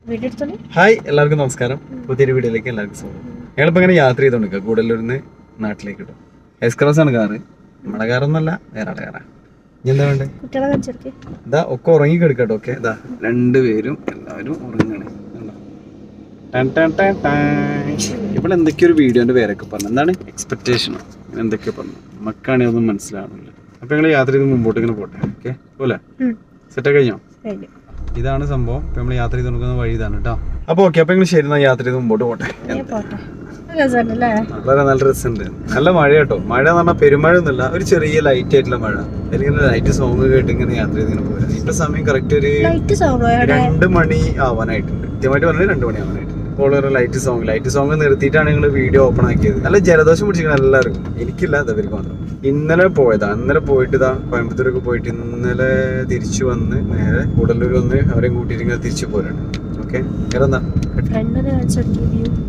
Video എടുത്തോളൂ hi എല്ലാവർക്കും നമസ്കാരം പുതിയൊരു വീഡിയോയിലേക്ക് എല്ലാവർക്കും സ്വാഗതം ഞങ്ങളിപ്പോൾ ഇങ്ങനെ യാത്ര ചെയ്തോണ്ടിരിക്കുക കൂടല്ലൂരിന്ന് നാട്ടിലേക്ക് കിട്ടും എക്സ്ക്രോസ് ആണ് കാറ് നമ്മുടെ കാറൊന്നല്ല വേറെ ആളെ കാറാ ഇനി എന്താ വേണ്ടേ കുട്ടികളെ കാണിച്ചെടുക്ക് ഇതാ ഒക്കെ ഉറങ്ങി കിടക്കട്ടോ ഓക്കെ ഇതാ രണ്ടുപേരും എല്ലാവരും ഉറങ്ങാണ് കണ്ടോ? ടൻ ടൻ ടൻ ടൻ. ഇപ്പോൾ എന്തൊക്കെയോ ഒരു വീഡിയോന്റെ പേരൊക്കെ പറഞ്ഞു എന്താണ് എക്സ്പെക്ടേഷൻ എന്തൊക്കെയോ പറഞ്ഞു നമുക്കാണെങ്കിൽ ഒന്നും മനസ്സിലാവണില്ല അപ്പൊ ഞങ്ങൾ യാത്ര ചെയ്ത് മുമ്പോട്ട് ഇങ്ങനെ പോട്ടെ ഓക്കെ പോലെ ഉം. സെറ്റ് കഴിഞ്ഞോ കഴിഞ്ഞു ഇതാണ് സംഭവം ഇപ്പൊ നമ്മൾ യാത്ര ചെയ്ത് കൊടുക്കുന്ന വഴി ഇതാണ് കേട്ടോ അപ്പൊ ഓക്കെ അപ്പൊ നിങ്ങൾ ശരി എന്നാ യാത്ര ചെയ്ത് മുമ്പോട്ട് പോട്ടെ ഏ, പോട്ടെ രസമുണ്ടല്ലേ വളരെ നല്ല രസമുണ്ട് നല്ല മഴ കേട്ടോ മഴ എന്ന് പറഞ്ഞാൽ പെരുമഴ ഒന്നുമില്ല ഒരു ചെറിയ ലൈറ്റ് ആയിട്ടുള്ള മഴ അല്ലെങ്കിൽ ലൈറ്റ് സോങ് കേട്ട് ഇങ്ങനെ യാത്ര ചെയ്ത് ഇങ്ങനെ പോരാ ഇപ്പൊ സമയം കറക്റ്റ് ഒരു ലൈറ്റ് സോങ്ങോ എവിടെ രണ്ട് മണി ആവാനായിട്ടുണ്ട് കൃത്യമായിട്ട് പറഞ്ഞാൽ രണ്ട് മണി ആവാനായിട്ടുണ്ട് ഇപ്പോൾ ഒരു ലൈറ്റ് സോങ് ലൈറ്റ് സോങ് നിർത്തിയിട്ടാണ് നിങ്ങൾ വീഡിയോ ഓപ്പൺ ആക്കിയത് നല്ല ജലദോഷം പിടിച്ചിരിക്കണം എല്ലാവർക്കും എനിക്കില്ല അതവർക്ക് മാത്രം ഇന്നലെ പോയതാ ഇന്നലെ പോയിട്ട് ഇതാ കോയമ്പത്തൂരൊക്കെ പോയിട്ട് ഇന്നലെ തിരിച്ചു വന്ന് നേരെ കൂടല്ലൂർ വന്ന് അവരെയും കൂട്ടിയിട്ട് ഇങ്ങനെ തിരിച്ചു പോരാണ് ഓക്കെ വേറെന്താ ഫ്രണ്ടിനെ കാണിച്ചെടുക്ക് വ്യൂ